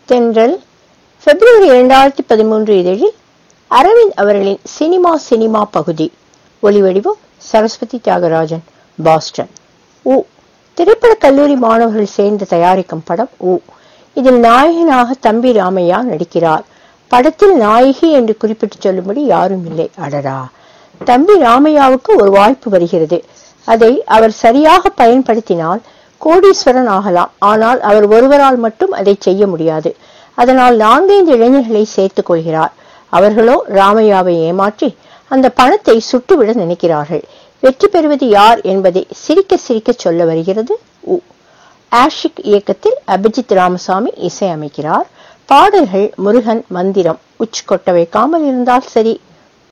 தென்றல் பிப்ரவரி இரண்டாயிரத்தி பதிமூன்று இதழில் அரவிந்த் அவர்களின் சினிமா சினிமா பகுதி ஒளிவடிவம் சரஸ்வதி தியாகராஜன் பாஸ்டன் உ திரைப்பட கல்லூரி மாணவர்கள் சேர்ந்து தயாரிக்கும் படம் உ இதில் நாயகனாக தம்பி ராமையா நடிக்கிறார் படத்தில் நாயகி என்று குறிப்பிட்டு சொல்லும்படி யாரும் இல்லை அடடா தம்பி ராமையாவுக்கு ஒரு வாய்ப்பு வருகிறது அதை அவர் சரியாக பயன்படுத்தினால் கோடீஸ்வரன் ஆகலாம் ஆனால் அவர் ஒருவரால் மட்டும் அதை செய்ய முடியாது அதனால் நான்கைந்து இளைஞர்களை சேர்த்துக் கொள்கிறார் அவர்களோ ராமையாவை ஏமாற்றி அந்த பணத்தை சுட்டுவிட நினைக்கிறார்கள் வெற்றி பெறுவது யார் என்பதை சிரிக்க சிரிக்க சொல்ல வருகிறது உ ஆஷிக் இயக்கத்தில் அபிஜித் ராமசாமி இசையமைக்கிறார் பாடல்கள் முருகன் மந்திரம் உச் கொட்ட வைக்காமல் இருந்தால் சரி